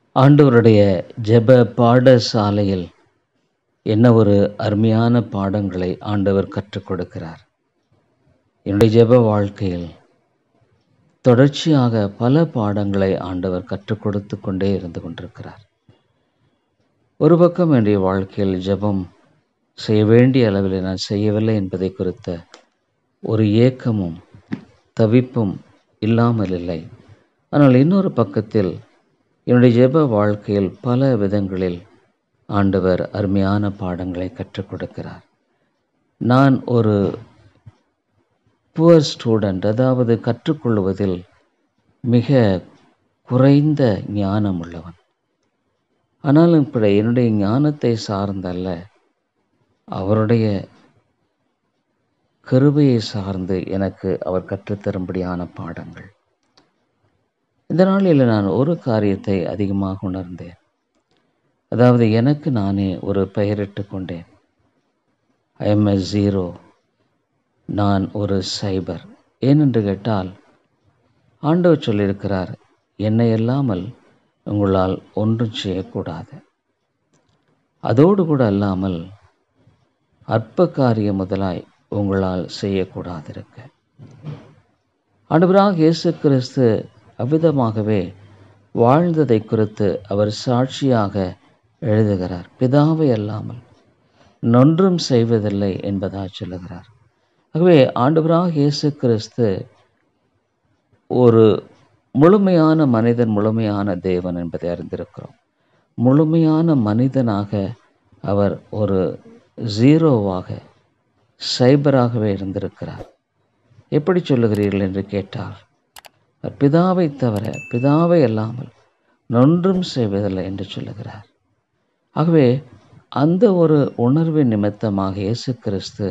ஆண்டவருடைய ஜெப பாடசாலையில் என்ன ஒரு அருமையான பாடங்களை ஆண்டவர் கற்றுக் கொடுக்கிறார் என்னுடைய ஜெப வாழ்க்கையில் தொடர்ச்சியாக பல பாடங்களை ஆண்டவர் கற்றுக் கொடுத்து கொண்டே இருந்து கொண்டிருக்கிறார் ஒரு பக்கம் என்னுடைய வாழ்க்கையில் ஜெபம் செய்ய வேண்டிய அளவில் நான் செய்யவில்லை என்பதை குறித்த ஒரு ஏக்கமும் தவிப்பும் இல்லாமல் இல்லை ஆனால் இன்னொரு பக்கத்தில் என்னுடைய ஜெப வாழ்க்கையில் பல விதங்களில் ஆண்டவர் அருமையான பாடங்களை கற்றுக் கொடுக்கிறார் நான் ஒரு புவர் ஸ்டூடெண்ட் அதாவது கற்றுக்கொள்வதில் மிக குறைந்த ஞானம் உள்ளவன் ஆனாலும் கூட என்னுடைய ஞானத்தை சார்ந்தல்ல அவருடைய கிருபையை சார்ந்து எனக்கு அவர் கற்றுத்தரும்படியான பாடங்கள் இந்த நாளில் நான் ஒரு காரியத்தை அதிகமாக உணர்ந்தேன் அதாவது எனக்கு நானே ஒரு பெயரிட்டு கொண்டேன் ஐ எம் எ ஜீரோ நான் ஒரு சைபர் ஏனென்று கேட்டால் ஆண்டவர் சொல்லியிருக்கிறார் என்னை இல்லாமல் உங்களால் ஒன்றும் செய்யக்கூடாது அதோடு கூட அல்லாமல் அற்ப காரியம் முதலாய் உங்களால் செய்யக்கூடாதிருக்க ஆண்டவராக இயேசு கிறிஸ்து அவ்விதமாகவே வாழ்ந்ததை குறித்து அவர் சாட்சியாக எழுதுகிறார் பிதாவை அல்லாமல் நொன்றும் செய்வதில்லை என்பதாக சொல்லுகிறார் ஆகவே ஆண்டவராக இயேசு கிறிஸ்து ஒரு முழுமையான மனிதன் முழுமையான தேவன் என்பதை அறிந்திருக்கிறோம் முழுமையான மனிதனாக அவர் ஒரு ஜீரோவாக சைபராகவே இருந்திருக்கிறார் எப்படி சொல்லுகிறீர்கள் என்று கேட்டால் பிதாவை தவிர பிதாவை அல்லாமல் நொன்றும் செய்வதில்லை என்று சொல்லுகிறார் ஆகவே அந்த ஒரு உணர்வின் நிமித்தமாக இயேசு கிறிஸ்து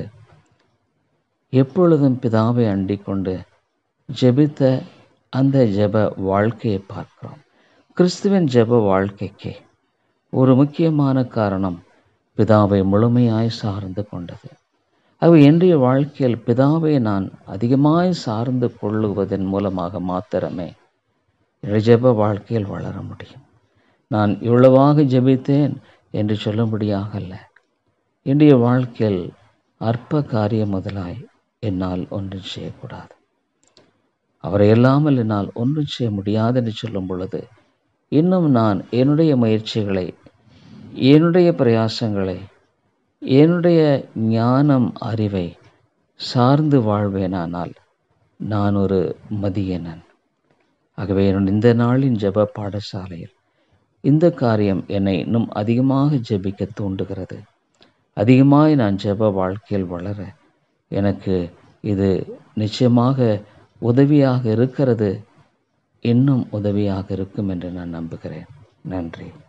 எப்பொழுதும் பிதாவை அண்டிக் கொண்டு ஜெபித்த அந்த ஜெப வாழ்க்கையை பார்க்கிறோம் கிறிஸ்துவின் ஜெப வாழ்க்கைக்கு ஒரு முக்கியமான காரணம் பிதாவை முழுமையாய் சார்ந்து கொண்டது ஆகவே என்னுடைய வாழ்க்கையில் பிதாவை நான் அதிகமாய் சார்ந்து கொள்ளுவதன் மூலமாக மாத்திரமே என்னுடைய ஜெப வாழ்க்கையில் வளர முடியும் நான் இவ்வளவாக ஜெபித்தேன் என்று சொல்லும்படியாக அல்ல என்னுடைய வாழ்க்கையில் அற்ப காரியம் முதலாய் என்னால் ஒன்றும் செய்யக்கூடாது அவரை இல்லாமல் என்னால் ஒன்றும் செய்ய முடியாது என்று சொல்லும் பொழுது இன்னும் நான் என்னுடைய முயற்சிகளை என்னுடைய பிரயாசங்களை என்னுடைய ஞானம் அறிவை சார்ந்து வாழ்வேனானால் நான் ஒரு மதியனன் ஆகவே என்னுடைய இந்த நாளின் ஜெப பாடசாலையில் இந்த காரியம் என்னை இன்னும் அதிகமாக ஜெபிக்க தூண்டுகிறது அதிகமாய் நான் ஜெப வாழ்க்கையில் வளர எனக்கு இது நிச்சயமாக உதவியாக இருக்கிறது இன்னும் உதவியாக இருக்கும் என்று நான் நம்புகிறேன் நன்றி